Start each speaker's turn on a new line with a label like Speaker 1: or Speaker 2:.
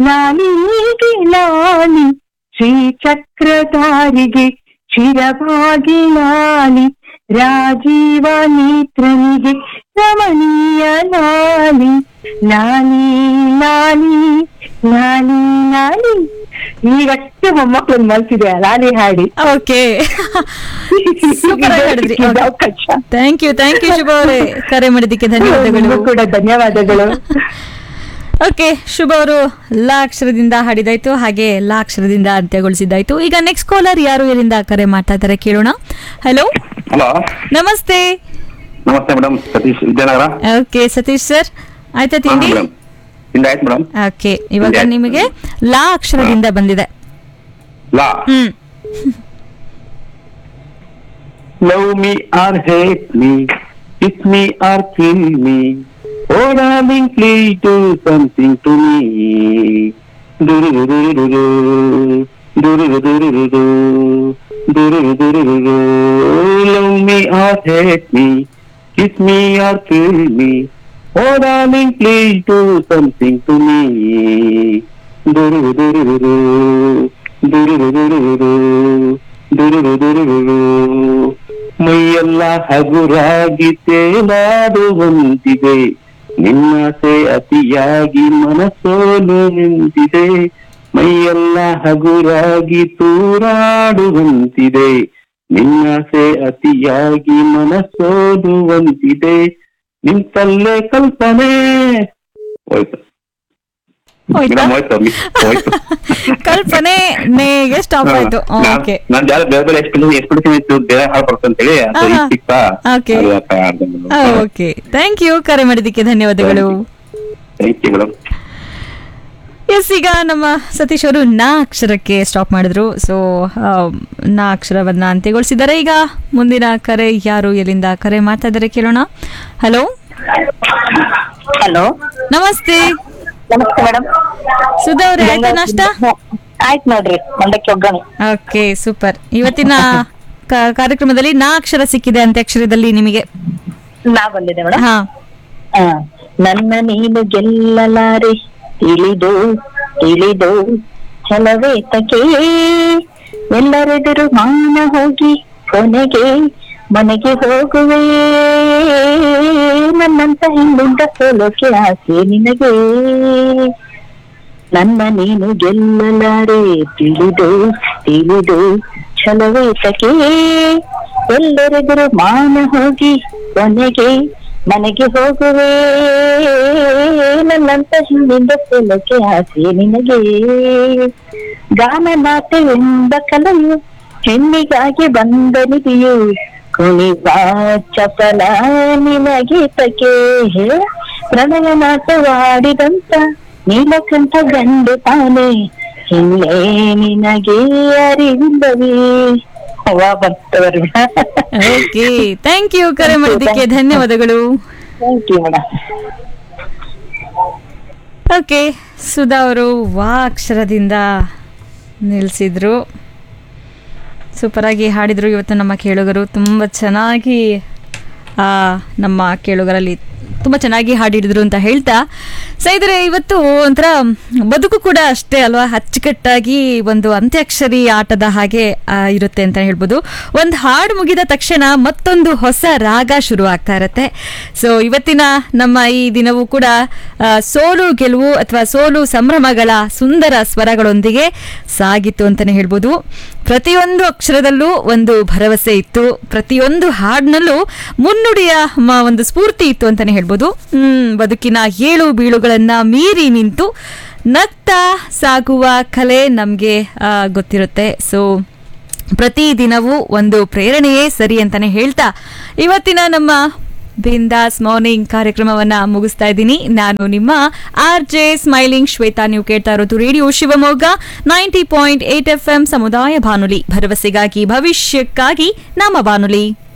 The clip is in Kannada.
Speaker 1: ನಾನೀಗೆ ನಾನಿ ಶ್ರೀಚಕ್ರಧಾರಿಗೆ ಚಿರಭಾಗಿ ನಾನಿ ರಾಜೀವ ನೇತ್ರನಿಗೆ ರಮಣೀಯ ನಾನಿ ನಾನಿ ನಾನಿ ನಾನಿ ನಾನಿ ಈಗಷ್ಟೇ ಮೊಮ್ಮಕ್ಕಳನ್ನ ಮಲ್ಸಿದೆ ನಾನಿ ಹಾಡಿ
Speaker 2: ಓಕೆ ಸೂಪರ್ ಆಗಿ ಹಾಡಿದ್ರಿ
Speaker 1: ಇದು ಅವಕಾಶ
Speaker 2: thank you thank you Shubha ಅವರೇ ಕರೆ ಮಾಡಿದ್ದಕ್ಕೆ ಧನ್ಯವಾದಗಳು
Speaker 1: ನಿಮಗೂ ಕೂಡ ಧನ್ಯವಾದಗಳು
Speaker 2: ಓಕೆ ಶುಭ ಅವರು ಲ ಅಕ್ಷರದಿಂದ ಹಾಡಿದಾಯ್ತು ಹಾಗೆ ಲ ಅಕ್ಷರದಿಂದ ಅಂತ್ಯಗೊಳಿಸಿದ್ದಾಯ್ತು ಈಗ ನೆಕ್ಸ್ಟ್ ಕಾಲರ್ ಯಾರು ಎಲ್ಲಿಂದ ಕರೆ ಮಾಡ್ತಾ ಇದ್ದಾರೆ ಕೇಳೋಣ ಹಲೋ
Speaker 3: ಹಲೋ
Speaker 2: ನಮಸ್ತೆ
Speaker 3: ನಮಸ್ತೆ madam Satish Vidyanagar
Speaker 2: okay Satish sir ಆಯ್ತಾ ತಿಂಡಿ
Speaker 3: ಮೇಡಮ್ ತಿಂಡಿ ಆಯ್ತು ಮೇಡಮ್
Speaker 2: ಓಕೆ ಇವಾಗ
Speaker 3: ತಿಂಡಿ ಆಯ್ತು.
Speaker 2: ನಿಮಗೆ ಲಾ ಅಕ್ಷರದಿಂದ ಬಂದಿದೆ
Speaker 3: ಲಾ
Speaker 2: ಹ್ಮ್
Speaker 3: love me or hate me kiss me or kill me O darling please do something to me ದುರುದುರುದುರು ದುರುದುರುದುರು ದುರುದುರುದುರು love me or hate me kiss me or kill me O darling please do something to me ದುರುದುರುದುರು ದುರುದುರುದುರು ದುರುದುರುದುರು ಮೈಯೆಲ್ಲ ಹಗುರಾಗಿ ತೇಲಾಡುವಂತಿದೆ ನಿನ್ನಾಸೆ ಅತಿಯಾಗಿ ಮನಸ್ಸೋಲು ನಿಂತಿದೆ ಮೈಯೆಲ್ಲ ಹಗುರಾಗಿ ತೂರಾಡುವಂತಿದೆ ನಿನ್ನಾಸೆ ಅತಿಯಾಗಿ ಮನಸ್ಸೋದುವಂತಿದೆ ನಿಂತಲ್ಲೇ ಕಲ್ಪನೆ ಹೋಯ್ತು
Speaker 2: ಹೋಯ್ತಾ
Speaker 3: ಮೇಡಮ್ ಹೋಯ್ತು ಮಿಸ್ ಹೋಯ್ತು
Speaker 2: ಕಲ್ಪನೆ ನೇಗೆ ಸ್ಟಾಪ್ ಆಯ್ತು ಓಕೆ
Speaker 3: ನಾನು ಜಾಗ ಬೇರೆ ಬೇರೆ ಎಕ್ಸ್ಪೆಕ್ಟೇಷನ್ ಎಕ್ಸ್ಪೆಕ್ಟೇಷನ್ ಇತ್ತು ಬೇರೆ ಹಾಳು ಬರುತ್ತೆ ಅಂತೇಳಿ ಅದು
Speaker 2: ಆಹಾ.
Speaker 3: ಈಗ ಸಿಕ್ತಾ
Speaker 2: Okay.
Speaker 3: ಅದು ಆ ತರ ಆಡ್ದೆ madam.
Speaker 2: ಓಕೆ ಥ್ಯಾಂಕ್ ಯು ಕರೆ ಮಾಡಿದ್ದಕ್ಕೆ ಧನ್ಯವಾದಗಳು
Speaker 3: Thank you ಮೇಡಮ್
Speaker 2: ಎಸ್ ಈಗ ನಮ್ಮ ಸತೀಶ್ ಅವರು ನಾ ಅಕ್ಷರಕ್ಕೆ ಸ್ಟಾಪ್ ಮಾಡಿದ್ರು ಸೊ ನಾ ಅಕ್ಷರವನ್ನ ಅಂತ್ಯಗೊಳಿಸಿದ್ದಾರೆ ಈಗ ಮುಂದಿನ ಕರೆ ಯಾರು ಎಲ್ಲಿಂದ ಕರೆ ಮಾಡ್ತಾ ಇದ್ದಾರೆ ಕೇಳೋಣ ಹಲೋ
Speaker 1: ಹಲೋ
Speaker 2: ನಮಸ್ತೆ
Speaker 1: ನಮಸ್ತೆ ಮೇಡಮ್
Speaker 2: ಸುಧಾ ಅವ್ರೆ ಆಯ್ತಾ ನಾಷ್ಟ
Speaker 1: ಆಯ್ತು ನೋಡ್ರಿ ಮಂಡಕ್ಕಿ ಒಗ್ಗರಣೆ
Speaker 2: ಓಕೆ ಸೂಪರ್ ಇವತ್ತಿನ ಕ- ಕಾರ್ಯಕ್ರಮದಲ್ಲಿ ನಾ ಅಕ್ಷರ ಸಿಕ್ಕಿದೆ ಅಂತ್ಯಾಕ್ಷರದಲ್ಲಿ ನಿಮಗೆ
Speaker 1: ನಾ ಬಂದಿದೆ ಮೇಡಮ್
Speaker 2: ಹಾ
Speaker 1: ಆ, ನನ್ನ ನೀನು ಗೆಲ್ಲಲಾರೆ ತಿಳಿದು ತಿಳಿದು ಛಲವೇ ತಕೆ ಎಲ್ಲರೆದುರು ಮಾನ ಹೋಗಿ ಕೊನೆಗೆ ಮನೆಗೆ ಹೋಗುವೆ ನನ್ನಂತ ಹಿಂದಿಂದ ಸೋಲೋಕೆ ಆಸೆ ನಿನಗೆ ನನ್ನ ನೀನು ಗೆಲ್ಲಲಾರೆ ತಿಳಿದು ತಿಳಿದು ಛಲವೇ ತಕೆ ಎಲ್ಲರೆದುರು ಮಾನ ಹೋಗಿ ಕೊನೆಗೆ ಮನೆಗೆ ಹೋಗುವೆ ನನ್ನಂತ ಹಿಂದಿಂದ ಸೋಲಕ್ಕೆ ಆಸೆ ನಿನಗೆ ಗಾನ ನಾಟ್ಯವೆಂಬ ಕಲೆಯು ಹೆಣ್ಣಿಗಾಗಿ ಬಂದ ನಿಧಿಯು ಕುಣಿವ ಚಪಲ ನಿನಗೆ ತಕೆ ಪ್ರಣಯ ನಾಟವಾಡಿದಂತ ನೀಲಕಂಠ ಗಂಡು ತಾನೆ ಹಿಂದೆ ನಿನಗೆ ಅರಿವಿಲ್ಲವೇ ವಾ ಬರ್ತವರು
Speaker 2: ಓಕೆ ಥ್ಯಾಂಕ್ ಯು ಕರೆ ಮಾಡಿದ್ದಕ್ಕೆ ಧನ್ಯವಾದಗಳು
Speaker 1: thank you madam
Speaker 2: okay Sudha ಅವರು ವಾ ಅಕ್ಷರದಿಂದ ನಿಲ್ಲಿಸಿದ್ರು ಸೂಪರಾಗಿ ಹಾಡಿದರು ಇವತ್ತು ನಮ್ಮ ಕೇಳುಗರು ತುಂಬ ಚೆನ್ನಾಗಿ ಆ, ನಮ್ಮ ಕೇಳುಗರಲ್ಲಿ ತುಂಬ ಚೆನ್ನಾಗಿ ಹಾಡಿಡಿದ್ರು ಅಂತ ಹೇಳ್ತಾ ಸೈದ್ರೆ ಇವತ್ತು ಒಂಥರ ಬದುಕು ಕೂಡ ಅಷ್ಟೇ ಅಲ್ವಾ ಅಚ್ಚುಕಟ್ಟಾಗಿ ಒಂದು ಅಂತ್ಯಾಕ್ಷರಿ ಆಟದ ಹಾಗೆ ಆ, ಇರುತ್ತೆ ಅಂತ ಹೇಳ್ಬೋದು ಒಂದು ಹಾಡು ಮುಗಿದ ತಕ್ಷಣ ಮತ್ತೊಂದು ಹೊಸ ರಾಗ ಶುರು ಆಗ್ತಾ ಇರತ್ತೆ ಸೊ ಇವತ್ತಿನ ನಮ್ಮ ಈ ದಿನವೂ ಕೂಡ ಆ, ಸೋಲು ಗೆಲುವು ಅಥವಾ ಸೋಲು ಸಂಭ್ರಮಗಳ ಸುಂದರ ಸ್ವರಗಳೊಂದಿಗೆ ಸಾಗಿತ್ತು ಅಂತಲೇ ಹೇಳ್ಬೋದು ಪ್ರತಿಯೊಂದು ಅಕ್ಷರದಲ್ಲೂ ಒಂದು ಭರವಸೆ ಇತ್ತು ಪ್ರತಿಯೊಂದು ಹಾಡಿನಲ್ಲೂ ಮುನ್ನುಡಿಯ ಮ- ಒಂದು ಸ್ಫೂರ್ತಿ ಇತ್ತು ಅಂತಲೇ ಹೇಳ್ಬೋದು ಹ್ಮ್ ಬದುಕಿನ ಏಳು ಬೀಳುಗಳನ್ನ ಮೀರಿ ನಿಂತು ನಗ್ತಾ ಸಾಗುವ ಕಲೆ ನಮಗೆ ಗೊತ್ತಿರುತ್ತೆ ಸೊ ಪ್ರತಿದಿನವೂ ಒಂದು ಪ್ರೇರಣೆಯೇ ಸರಿ ಅಂತಾನೆ ಹೇಳ್ತಾ ಇವತ್ತಿನ ನಮ್ಮ ಬಿಂದಾಸ್ ಮಾರ್ನಿಂಗ್ ಕಾರ್ಯಕ್ರಮವನ್ನ ಮುಗಿಸ್ತಾ ಇದ್ದೀನಿ ನಾನು ನಿಮ್ಮ ಆರ್ ಜೆ ಸ್ಮೈಲಿಂಗ್ ಶ್ವೇತಾ ನೀವು ಕೇಳ್ತಾ ಇರೋದು radio Shivamogga ninety point eight F M ಸಮುದಾಯ ಬಾನುಲಿ ಭರವಸೆಗಾಗಿ ಭವಿಷ್ಯಕ್ಕಾಗಿ ನಮ್ಮ ಬಾನುಲಿ